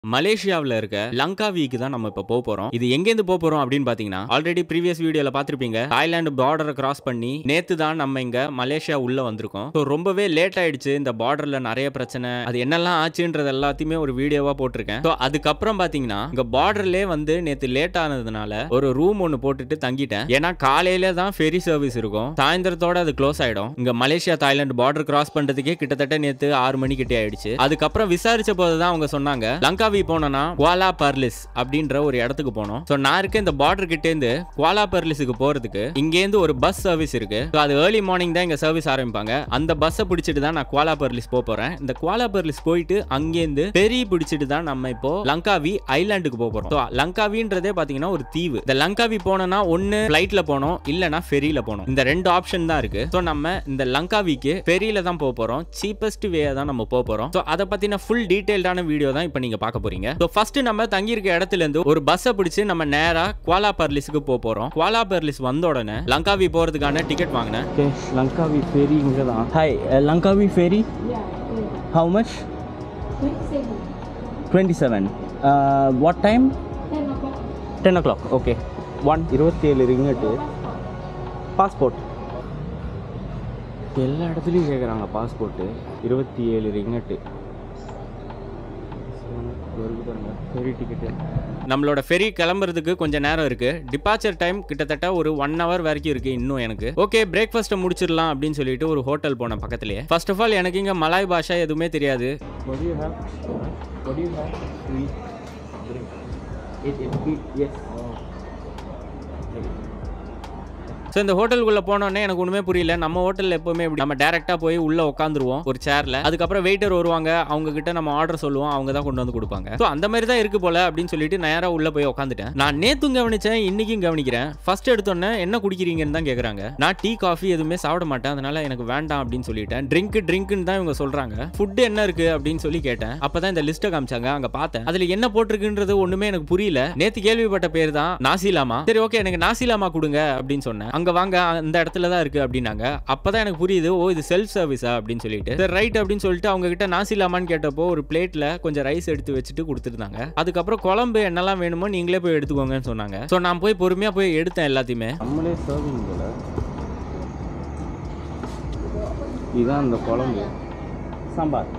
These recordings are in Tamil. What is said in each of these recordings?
மலேசியாவில் இருக்க லங்காவிக்கு தான் நம்ம இப்போ போக போறோம் இது எங்கேருந்து போக போறோம் அப்படின்னு பாத்தீங்கன்னா ஆல்ரெடி ப்ரீவியஸ் வீடியோல பார்த்திருப்பீங்க தாய்லாந்து பார்டரை கிராஸ் பண்ணி நேத்து தான் நம்ம இங்க மலேசியா உள்ள வந்திருக்கோம் ஸோ ரொம்பவே லேட் ஆயிடுச்சு இந்த பார்டர்ல நிறைய பிரச்சனை அது என்னெல்லாம் ஆச்சுன்றது எல்லாத்தையுமே ஒரு வீடியோவா போட்டிருக்கேன் ஸோ அதுக்கப்புறம் பாத்தீங்கன்னா இங்க பார்டர்லேயே வந்து நேத்து லேட் ஆனதுனால ஒரு ரூம் ஒன்று போட்டுட்டு தங்கிட்டேன் ஏன்னா காலையில தான் ஃபெரி சர்வீஸ் இருக்கும் சாயந்தரத்தோட அது க்ளோஸ் ஆயிடும் இங்க மலேசியா தாய்லாந்து பார்டர் கிராஸ் பண்றதுக்கே கிட்டத்தட்ட நேத்து ஆறு மணி கிட்டே ஆயிடுச்சு அதுக்கப்புறம் விசாரிச்ச போது தான் அவங்க சொன்னாங்க லங்காவி போனோம்னா குவாலா பர்லிஸ் அப்படின்ற ஒரு இடத்துக்கு போனோம் ஸோ நான் இருக்க இந்த பார்டர் கிட்டேருந்து குவாலா பர்லிஸுக்கு போறதுக்கு இங்கேருந்து ஒரு பஸ் சர்வீஸ் இருக்கு ஸோ அது ஏர்லி மார்னிங் தான் இங்க சர்வீஸ் ஆரம்பிப்பாங்க அந்த பஸ்ஸை பிடிச்சிட்டு தான் நான் குவாலா பர்லிஸ் போக போறேன் இந்த குவாலா பர்லிஸ் போயிட்டு அங்கேருந்து பெரி பிடிச்சிட்டு தான் நம்ம இப்போ லங்காவி ஐலாண்டுக்கு போக போறோம் ஸோ லங்காவின்றதே பாத்தீங்கன்னா ஒரு தீவு இந்த லங்காவி போனோம்னா ஒன்னு ஃபிளைட்ல போனோம் இல்லனா ஃபெரியில போனோம் இந்த ரெண்டு ஆப்ஷன் தான் இருக்கு ஸோ நம்ம இந்த லங்காவிக்கு ஃபெரியில தான் போக போறோம் சீப்பஸ்ட் வே தான் நம்ம போக போறோம் ஸோ அதை பத்தின ஃபுல் டீடைல்டான வீடியோ தான் இப்போ நீங்க பார்க்க போறீங்க ஸோ ஃபர்ஸ்ட் நம்ம தங்கி இருக்க இடத்துல இருந்து ஒரு பஸ்ஸை பிடிச்சு நம்ம நேரா குவாலா பர்லிஸுக்கு போக போறோம் குவாலா பர்லிஸ் வந்த உடனே லங்காவி போறதுக்கான டிக்கெட் வாங்கினேன் ஓகே லங்காவி ஃபேரி இங்கே தான் hi Langkawi ferry how much twenty seven what time ten o'clock okay one இருபத்தி ஏழு ரிங்கட்டு பாஸ்போர்ட் எல்லா இடத்துலையும் கேட்குறாங்க பாஸ்போர்ட்டு இருபத்தி ஏழு ரிங்கட்டு ஃபெரி டிக்கெட்டு நம்மளோட ஃபெரி கிளம்புறதுக்கு கொஞ்சம் நேரம் இருக்கு டிபார்ச்சர் டைம் கிட்டத்தட்ட ஒரு ஒன் ஹவர் வரைக்கும் இருக்கு இன்னும் எனக்கு ஓகே பிரேக்ஃபாஸ்ட்டை முடிச்சிடலாம் அப்படின்னு சொல்லிட்டு ஒரு ஹோட்டல் போனேன் பக்கத்துலயே ஃபர்ஸ்ட் ஆஃப் ஆல் எனக்கு இங்க மலாய் பாஷா எதுவுமே தெரியாது What do you have? What do you have? Sweet drink. It is sweet, yes. So இந்த ஹோட்டலுக்குள்ள போனோடனே எனக்கு ஒன்றுமே புரியல நம்ம ஹோட்டலில் எப்பவுமே இப்படி நம்ம டேரெக்டாக போய் உள்ள உட்காந்துருவோம் ஒரு சேர்ல அதுக்கப்புறம் வெயிட்டர் வருவாங்க அவங்க கிட்ட நம்ம ஆர்டர் சொல்லுவோம் அவங்க தான் கொண்டு வந்து கொடுப்பாங்க ஸோ அந்த மாதிரி தான் இருக்கு போல அப்படின்னு சொல்லிட்டு நேராக உள்ள போய் உட்காந்துட்டேன் நான் நேத்தும் கவனிச்சேன் இன்னைக்கும் கவனிக்கிறேன் ஃபர்ஸ்ட் எடுத்தோன்னே என்ன குடிக்கிறீங்கன்னு தான் கேட்குறாங்க நான் டீ காஃபி எதுவுமே சாப்பிட மாட்டேன் அதனால எனக்கு வேண்டாம் அப்படின்னு சொல்லிட்டேன் ட்ரிங்க் ட்ரிங்க்னு தான் இவங்க சொல்றாங்க ஃபுட் என்ன இருக்கு அப்படின்னு சொல்லி கேட்டேன் அப்பதான் இந்த லிஸ்ட்டை காமிச்சாங்க அங்க பார்த்தேன் அதுல என்ன போட்டிருக்குன்றது ஒண்ணுமே எனக்கு புரியல நேத்து கேள்விப்பட்ட பேர் தான் நாசிலாமா சரி ஓகே எனக்கு நாசிலாமா கொடுங்க அப்படின்னு சொன்னேன் அங்க வாங்க அந்த இடத்துல தான் இருக்கு அப்படின்னாங்க அப்பதான் எனக்கு புரியுது ஓ இது செல்ஃப் சர்வீஸா அப்படின்னு சொல்லிட்டு சரி ரைட் அப்படின்னு சொல்லிட்டு அவங்க கிட்ட நாசிலாமான்னு கேட்டப்போ ஒரு பிளேட்ல கொஞ்சம் ரைஸ் எடுத்து வச்சுட்டு கொடுத்துருந்தாங்க அதுக்கப்புறம் குழம்பு என்னெல்லாம் வேணுமோ நீங்களே போய் எடுத்துக்கோங்கன்னு சொன்னாங்க ஸோ நான் போய் பொறுமையா போய் எடுத்தேன் எல்லாத்தையுமே நம்மளே சர்விங் போல இதுதான் அந்த குழம்பு சாம்பார்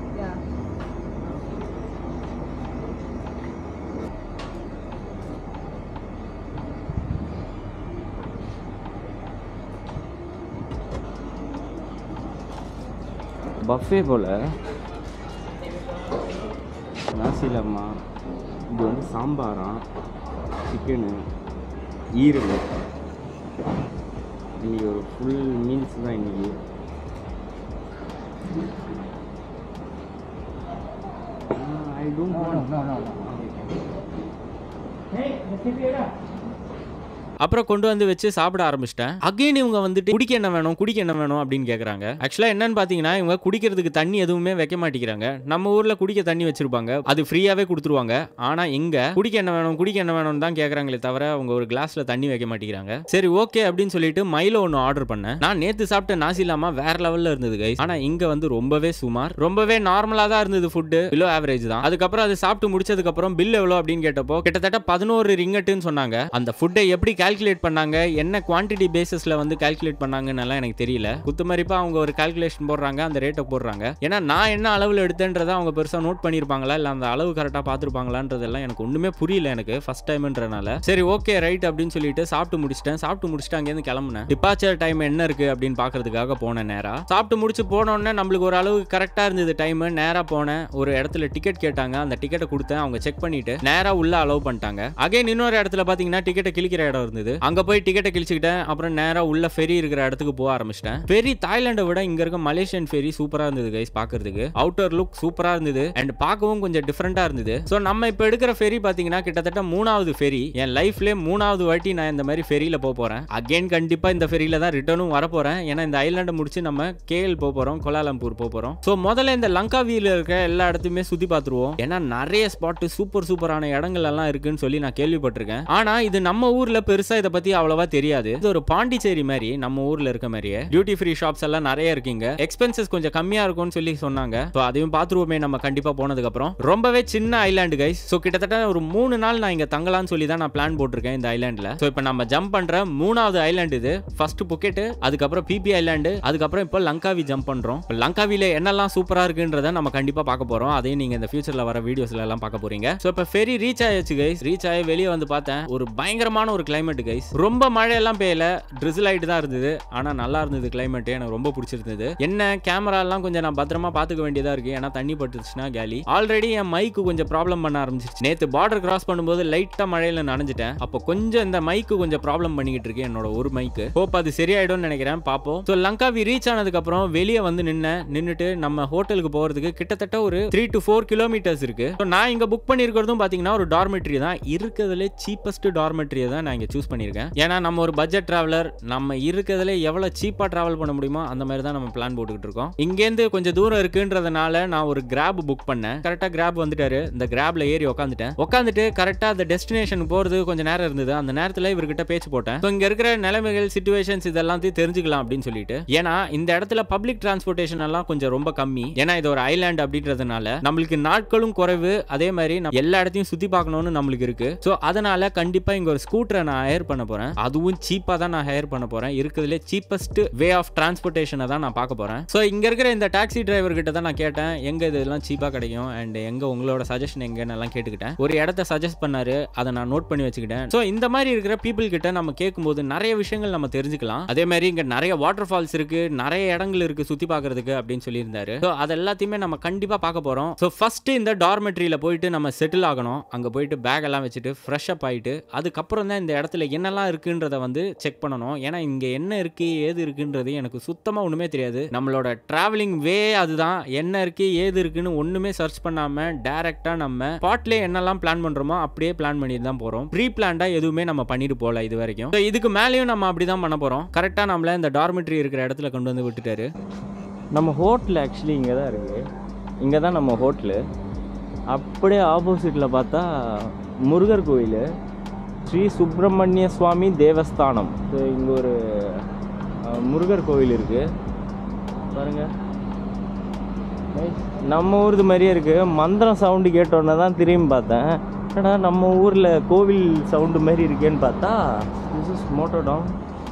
பஃபே போல் நாசிலம்மா இது வந்து சாம்பாராம் சிக்கனு ஈரல் இன்னைக்கு ஒரு ஃபுல் மீல்ஸ் தான் இன்னைக்கு ஐ டோன்ட் அப்புறம் கொண்டு வந்து வச்சு சாப்பிட ஆரம்பிச்சிட்டேன் அகைன் இவங்க வந்துட்டு குடிக்க என்ன வேணும் குடிக்க என்ன வேணும் அப்படின்னு கேட்குறாங்க ஆக்சுவலாக என்னன்னு பார்த்தீங்கன்னா இவங்க குடிக்கிறதுக்கு தண்ணி எதுவுமே வைக்க மாட்டேங்கிறாங்க நம்ம ஊரில் குடிக்க தண்ணி வச்சிருப்பாங்க அது ஃப்ரீயாகவே கொடுத்துருவாங்க ஆனால் இங்கே குடிக்க என்ன வேணும் குடிக்க என்ன வேணும்னு தான் கேட்குறாங்களே தவிர அவங்க ஒரு கிளாஸில் தண்ணி வைக்க மாட்டேங்கிறாங்க சரி ஓகே அப்படின்னு சொல்லிட்டு மைலோ ஒன்று ஆர்டர் பண்ணேன் நான் நேற்று சாப்பிட்ட நாசிலாமா வேற லெவலில் இருந்தது கைஸ் ஆனால் இங்கே வந்து ரொம்பவே சுமார் ரொம்பவே நார்மலாக தான் இருந்தது ஃபுட்டு பிலோ ஆவரேஜ் தான் அதுக்கப்புறம் அது சாப்பிட்டு முடிச்சதுக்கப்புறம் பில் எவ்வளோ அப்படின்னு கேட்டப்போ கிட்டத்தட்ட பதினோரு ரிங்கட்டுன்னு சொன்னாங்க அந்த ஃபுட்டை எப்படி கால்குலேட் பண்ணாங்க என்ன குவான்டிட்டி பேசிஸ்ல வந்து கால்குலேட் பண்ணாங்கன்னு எல்லாம் எனக்கு தெரியல குத்துமதிப்பா அவங்க ஒரு கால்குலேஷன் போடுறாங்க அந்த ரேட்டை போடுறாங்க ஏன்னா நான் என்ன அளவில் எடுத்தேன்றதை அவங்க பெருசா நோட் பண்ணியிருப்பாங்களா இல்லை அந்த அளவு கரெக்டாக பார்த்துருப்பாங்களான்றதெல்லாம் எனக்கு ஒண்ணுமே புரியல எனக்கு ஃபர்ஸ்ட் டைம்ன்றனால சரி ஓகே ரைட் அப்படின்னு சொல்லிட்டு சாப்பிட்டு முடிச்சிட்டேன் சாப்பிட்டு முடிச்சுட்டு அங்கேருந்து கிளம்புனேன் டிபார்ச்சர் டைம் என்ன இருக்கு அப்படின்னு பார்க்கறதுக்காக போனேன் நேரா சாப்பிட்டு முடிச்சு போனோடனே நம்மளுக்கு ஒரு அளவு கரெக்டாக இருந்தது டைம் நேரா போனேன் ஒரு இடத்துல டிக்கெட் கேட்டாங்க அந்த டிக்கெட்டை கொடுத்தேன் அவங்க செக் பண்ணிட்டு நேரா உள்ள அலோவ் பண்ணிட்டாங்க அகைன் இன்னொரு இடத்துல பாத்தீங்கன்னா டிக்கெட்டை கிழிக்கிற இடம் இருந்தது அங்க போய் டிக்கெட்டை கிழிச்சுக்கிட்டேன் அப்புறம் நேரா உள்ள ஃபெரி இருக்கிற இடத்துக்கு போக ஆரம்பிச்சிட்டேன் ஃபெரி தாய்லாண்டை விட இங்க இருக்க மலேசியன் ஃபெரி சூப்பரா இருந்தது கைஸ் பாக்குறதுக்கு அவுட்டர் லுக் சூப்பரா இருந்தது அண்ட் பார்க்கவும் கொஞ்சம் டிஃப்ரெண்டா இருந்தது ஸோ நம்ம இப்போ எடுக்கிற ஃபெரி பாத்தீங்கன்னா கிட்டத்தட்ட மூணாவது ஃபெரி என் லைஃப்ல மூணாவது வாட்டி நான் இந்த மாதிரி ஃபெரியில போக போறேன் அகைன் கண்டிப்பா இந்த ஃபெரியில தான் ரிட்டர்னும் வர போறேன் ஏன்னா இந்த ஐலாண்டை முடிச்சு நம்ம கேஎல் போக போறோம் கோலாலம்பூர் போக போறோம் ஸோ முதல்ல இந்த லங்காவியில இருக்க எல்லா இடத்தையுமே சுத்தி பார்த்துருவோம் ஏன்னா நிறைய ஸ்பாட் சூப்பர் சூப்பரான இடங்கள் எல்லாம் இருக்குன்னு சொல்லி நான் கேள்விப்பட்டிருக்கேன் ஆனா இது நம்ம ஊர்ல பெருசா பெருசா இதை பத்தி அவ்வளவா தெரியாது இது ஒரு பாண்டிச்சேரி மாதிரி நம்ம ஊர்ல இருக்க மாதிரியே டியூட்டி ஃப்ரீ ஷாப்ஸ் எல்லாம் நிறைய இருக்குங்க எக்ஸ்பென்சஸ் கொஞ்சம் கம்மியா இருக்கும்னு சொல்லி சொன்னாங்க ஸோ அதையும் பார்த்துருவோமே நம்ம கண்டிப்பா போனதுக்கு அப்புறம் ரொம்பவே சின்ன ஐலாண்டு கைஸ் ஸோ கிட்டத்தட்ட ஒரு மூணு நாள் நான் இங்க தங்கலாம்னு சொல்லி தான் நான் பிளான் போட்டிருக்கேன் இந்த ஐலாண்ட்ல ஸோ இப்போ நம்ம ஜம்ப் பண்ற மூணாவது ஐலாண்ட் இது ஃபர்ஸ்ட் புக்கெட் அதுக்கப்புறம் பிபி ஐலாண்டு அதுக்கப்புறம் இப்போ லங்காவி ஜம்ப் பண்றோம் இப்போ லங்காவில என்னெல்லாம் சூப்பரா இருக்குன்றத நம்ம கண்டிப்பா பார்க்க போறோம் அதையும் நீங்க இந்த ஃபியூச்சர்ல வர வீடியோஸ்ல எல்லாம் பார்க்க போறீங்க ஸோ இப்போ ஃபெரி ரீச் ஆயாச்சு கைஸ் ரீச் ஆகி வெளியே வந்து பார்த்தேன் ஒரு பயங்கரமான ஒரு கிளைமேட் கைஸ் ரொம்ப மழையெல்லாம் பெய்யல ட்ரிசில் ஆயிட்டு தான் இருந்தது ஆனா நல்லா இருந்தது கிளைமேட் எனக்கு ரொம்ப பிடிச்சிருந்தது என்ன கேமரா எல்லாம் கொஞ்சம் நான் பத்திரமா பாத்துக்க வேண்டியதா இருக்கு ஏன்னா தண்ணி பட்டுச்சுன்னா கேலி ஆல்ரெடி என் மைக்கு கொஞ்சம் ப்ராப்ளம் பண்ண ஆரம்பிச்சிருச்சு நேத்து பார்டர் கிராஸ் பண்ணும்போது லைட்டா மழையில நனைஞ்சிட்டேன் அப்போ கொஞ்சம் இந்த மைக்கு கொஞ்சம் ப்ராப்ளம் பண்ணிக்கிட்டு இருக்கு என்னோட ஒரு மைக்கு ஹோப் அது சரியாயிடும்னு நினைக்கிறேன் பாப்போம் ஸோ லங்காவி ரீச் ஆனதுக்கு அப்புறம் வெளியே வந்து நின்ன நின்னுட்டு நம்ம ஹோட்டலுக்கு போறதுக்கு கிட்டத்தட்ட ஒரு த்ரீ டு ஃபோர் கிலோமீட்டர்ஸ் இருக்கு ஸோ நான் இங்க புக் பண்ணியிருக்கிறதும் பாத்தீங்கன்னா ஒரு டார்மெட்ரி தான் இருக்கிறதுல சீப்பஸ்ட் டார்மெட்ரியை தான் நான் இங்க சூஸ் பண்ணியிருக்கேன் ஏன்னா நம்ம ஒரு பட்ஜெட் டிராவலர் நம்ம இருக்கிறதுல எவ்வளவு சீப்பா டிராவல் பண்ண முடியுமோ அந்த மாதிரி தான் நம்ம பிளான் போட்டுக்கிட்டு இருக்கோம் இங்கேருந்து கொஞ்சம் தூரம் இருக்குன்றதுனால நான் ஒரு கிராப் புக் பண்ணேன் கரெக்டா கிராப் வந்துட்டாரு இந்த கிராப்ல ஏறி உட்காந்துட்டேன் உட்காந்துட்டு கரெக்டா அந்த டெஸ்டினேஷன் போறது கொஞ்சம் நேரம் இருந்தது அந்த நேரத்துல இவர்கிட்ட பேச்சு போட்டேன் So, இங்க இருக்கிற நிலைமைகள் சுச்சுவேஷன்ஸ் இதெல்லாத்தையும் தெரிஞ்சுக்கலாம் அப்படின்னு சொல்லிட்டு ஏன்னா இந்த இடத்துல பப்ளிக் டிரான்ஸ்போர்ட்டேஷன் எல்லாம் கொஞ்சம் ரொம்ப கம்மி ஏன்னா இது ஒரு ஐலாண்ட் அப்படின்றதுனால நம்மளுக்கு நாட்களும் குறைவு அதே மாதிரி நம்ம எல்லா இடத்தையும் சுத்தி பார்க்கணும்னு நம்மளுக்கு இருக்கு ஸோ அதனால கண்டிப்பா இங்க ஒரு ஸ்கூட்டரை நான் ஹையர் பண்ண போறேன் அதுவும் சீப்பா தான் நான் ஹையர் பண்ண போறேன் இருக்கிறதுல சீப்பஸ்ட் வே ஆஃப் டிரான்ஸ்போர்ட்டேஷனை தான் நான் பார்க்க போறேன் ஸோ இங்க இருக்கிற இந்த டாக்ஸி டிரைவர் கிட்ட தான் நான் கேட்டேன் எங்க இதெல்லாம் சீப்பா கிடைக்கும் அண்ட் எங்க உங்களோட சஜஷன் எங்கன்னு எல்லாம் கேட்டுக்கிட்டேன் ஒரு இடத்த சஜஸ்ட் பண்ணாரு அதை நான் நோட் பண்ணி வச்சுக்கிட்டேன் ஸோ இந்த மாதிரி இருக்கிற பீப்புள் கிட்ட நம்ம கேட்கும்போது நிறைய விஷயங்கள் நம்ம தெரிஞ்சுக்கலாம் அதே மாதிரி இங்க நிறைய வாட்டர் ஃபால்ஸ் இருக்கு நிறைய இடங்கள் இருக்கு சுத்தி பார்க்கிறதுக்கு அப்படின்னு சொல்லியிருந்தாரு ஸோ அது எல்லாத்தையுமே நம்ம கண்டிப்பா பார்க்க போறோம் ஸோ ஃபர்ஸ்ட் இந்த டார்மெட்ரியில போயிட்டு நம்ம செட்டில் ஆகணும் அங்க போயிட்டு பேக் எல்லாம் வச்சுட்டு ஃப்ரெஷ் அப் ஆயிட்டு அதுக்கப்புறம் தான் இந்த இடத்துல என்னெல்லாம் இருக்குன்றத வந்து செக் பண்ணணும் ஏன்னா இங்க என்ன இருக்கு ஏது இருக்குன்றது எனக்கு சுத்தமா ஒண்ணுமே தெரியாது நம்மளோட டிராவலிங் வே அதுதான் என்ன இருக்கு ஏது இருக்குன்னு ஒண்ணுமே சர்ச் பண்ணாம டைரக்டா நம்ம ஸ்பாட்லயே என்னெல்லாம் பிளான் பண்றோமோ அப்படியே பிளான் பண்ணிட்டு தான் போறோம் ப்ரீ பிளான்டா எதுவுமே நம்ம பண்ணிட்டு போகல இது வரைக்கும் So, இதுக்கு மேலேயும் நம்ம அப்படிதான் பண்ண போறோம் கரெக்டா நம்மள இந்த டார்மெட்ரி இருக்கிற இடத்துல கொண்டு வந்து விட்டுட்டாரு நம்ம ஹோட்டல் ஆக்சுவலி இங்கே தான் இருக்குது இங்கே தான் நம்ம ஹோட்டலு அப்படியே ஆப்போசிட்டில் பார்த்தா முருகர் கோயில் ஸ்ரீ சுப்பிரமணிய சுவாமி தேவஸ்தானம் ஸோ இங்கே ஒரு அஹ், முருகர் கோயில் இருக்குது பாருங்க Nice. நம்ம ஊருது மாதிரியே இருக்குது மந்திரம் சவுண்டு கேட்டோன்னே தான் திரும்பி பார்த்தேன் என்னடா நம்ம ஊரில் கோவில் சவுண்டு மாதிரி இருக்கேன்னு பார்த்தா திஸ் இஸ் மோட்டோ டவுன்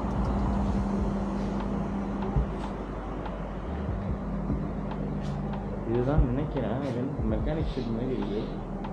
இதுதான் நினைக்கிறேன் இது மெக்கானிக் ஷெட் மாதிரி இருக்கு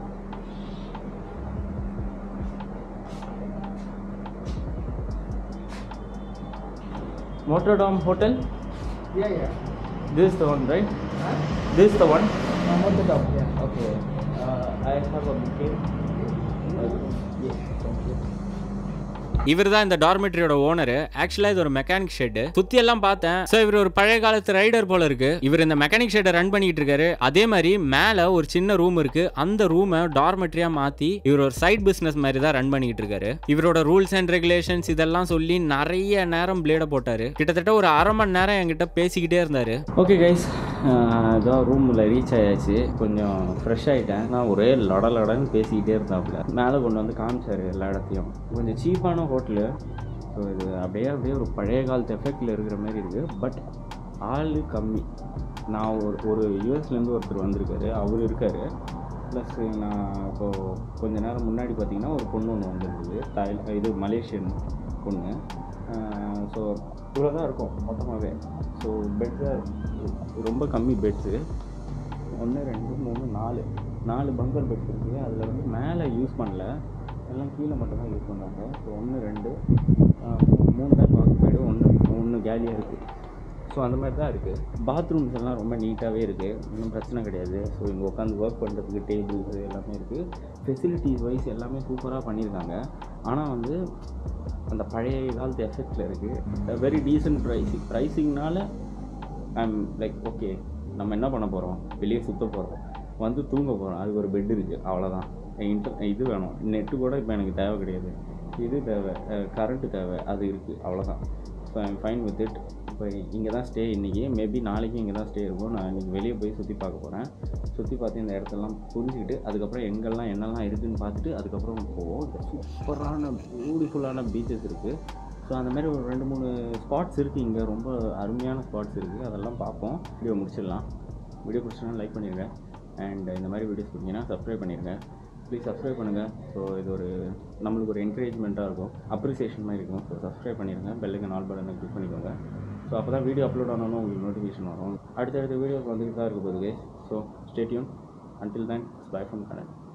Motordom Hotel? Yeah, yeah. This is the one, right? Huh? This is the one? Uh, what the dog? Yeah. Okay. Uh, I have a bouquet. Yes, thank you. இவர் தான் இந்த டார்மெட்ரியோட ஓனர் ஆக்சுவலா இது ஒரு மெக்கானிக் ஷெட் சுத்தி எல்லாம் பார்த்தேன் ஸோ இவர் ஒரு பழைய காலத்து ரைடர் போல இருக்கு இவர் இந்த மெக்கானிக் ஷெட்டை ரன் பண்ணிட்டு இருக்காரு அதே மாதிரி மேல ஒரு சின்ன ரூம் இருக்கு அந்த ரூமை டார்மெட்ரியா மாத்தி இவர் ஒரு சைட் பிசினஸ் மாதிரி தான் ரன் பண்ணிட்டு இருக்காரு இவரோட ரூல்ஸ் அண்ட் ரெகுலேஷன்ஸ் இதெல்லாம் சொல்லி நிறைய நேரம் பிளேட போட்டாரு கிட்டத்தட்ட ஒரு அரை மணி நேரம் என்கிட்ட பேசிக்கிட்டே இருந்தாரு ஓகே கைஸ் இதான் ரூமில் ரீச் ஆயாச்சு கொஞ்சம் ஃப்ரெஷ் ஆகிட்டேன் நான் ஒரே லட லடன்னு பேசிக்கிட்டே இருந்தாப்புல மேலே கொண்டு வந்து காமிச்சாரு எல்லா இடத்தையும் கொஞ்சம் சீப்பான ஹோட்டலு ஸோ இது அப்படியே அப்படியே ஒரு பழைய காலத்து எஃபெக்டில் இருக்கிற மாதிரி இருக்குது பட் ஆள் கம்மி நான் ஒரு ஒரு யூஎஸ்லேருந்து ஒருத்தர் வந்திருக்காரு அவர் இருக்கார் ப்ளஸ் நான் இப்போது கொஞ்ச நேரம் முன்னாடி பார்த்தீங்கன்னா ஒரு பொண்ணு ஒன்று வந்திருந்தது தாய் இது மலேசியன் பொண்ணு ஸோ இவ்வளோ தான் இருக்கும் மொத்தமாகவே ஸோ பெட்ஸு ரொம்ப கம்மி பெட்ஸு ஒன்று ரெண்டு மூணு நாலு நாலு பங்கர் பெட்ஸ் இருக்குது அதில் வந்து மேலே யூஸ் பண்ணல எல்லாம் கீழே மட்டும்தான் யூஸ் பண்ணாங்க ஸோ ஒன்று ரெண்டு ஆஹ் மூ- மூணு தான் ஆக்குபைடு ஒன்று ஒன்று கேலியாக இருக்குது ஸோ அந்த மாதிரி தான் இருக்குது பாத்ரூம்ஸ் எல்லாம் ரொம்ப நீட்டாகவே இருக்குது ஒன்றும் பிரச்சனை கிடையாது ஸோ இங்கே உட்காந்து ஒர்க் பண்ணுறதுக்கு டேபிள்ஸ் எல்லாமே இருக்குது ஃபெசிலிட்டிஸ் வைஸ் எல்லாமே சூப்பராக பண்ணியிருக்காங்க ஆனால் வந்து அந்த பழைய காலத்து எஃபெக்டில் இருக்குது வெரி டீசென்ட் ப்ரைஸிங் ப்ரைஸிங்னால ஐம் லைக் ஓகே நம்ம என்ன பண்ண போகிறோம் வெளியே சுத்த போகிறோம் வந்து தூங்க போகிறோம் அதுக்கு ஒரு பெட் இருக்குது அவ்வளோதான் இன்டர் இது வேணும் நெட்டு கூட இப்போ எனக்கு தேவை கிடையாது இது தேவை கரண்ட்டு தேவை அது இருக்குது அவ்வளோதான் so I'm fine with it இப்போ இங்கே தான் ஸ்டே இன்றைக்கி மேபி நாளைக்கு இங்கே தான் ஸ்டே இருக்கும் நான் இன்றைக்கி வெளியே போய் சுற்றி பார்க்க போகிறேன் சுற்றி பார்த்து இந்த இடத்தெல்லாம் புரிஞ்சுக்கிட்டு அதுக்கப்புறம் எங்கெல்லாம் என்னெல்லாம் இருக்குதுன்னு பார்த்துட்டு அதுக்கப்புறம் போவோம் சூப்பரான பியூட்டிஃபுல்லான பீச்சஸ் இருக்குது ஸோ அந்த மாதிரி ஒரு ரெண்டு மூணு ஸ்பாட்ஸ் இருக்குது இங்கே ரொம்ப அருமையான ஸ்பாட்ஸ் இருக்குது அதெல்லாம் பார்ப்போம் வீடியோ முடிச்சிடலாம் வீடியோ பிடிச்சினா லைக் பண்ணிடுங்க அண்ட் இந்த மாதிரி வீடியோஸ் பிடிச்சிங்கன்னா சப்ஸ்கிரைப் பண்ணிடுங்க ப்ளீஸ் சப்ஸ்கிரைப் பண்ணுங்கள் ஸோ இது ஒரு நம்மளுக்கு ஒரு என்கரேஜ்மெண்ட்டாக இருக்கும் அப்ரிசியேஷன் மாதிரி இருக்கும் ஸோ சப்ஸ்கிரைப் பண்ணிடுங்க பெல்லுக்கு நாள் பட்டனை கிளிக் பண்ணிக்கோங்க ஸோ அப்போ தான் வீடியோ அப்லோட் ஆனாலும் உங்களுக்கு நோட்டிஃபிகேஷன் வரும் அடுத்தடுத்த வீடியோஸ் வந்துட்டு தான் இருக்க போகுது so stay tuned until then bye from கனன்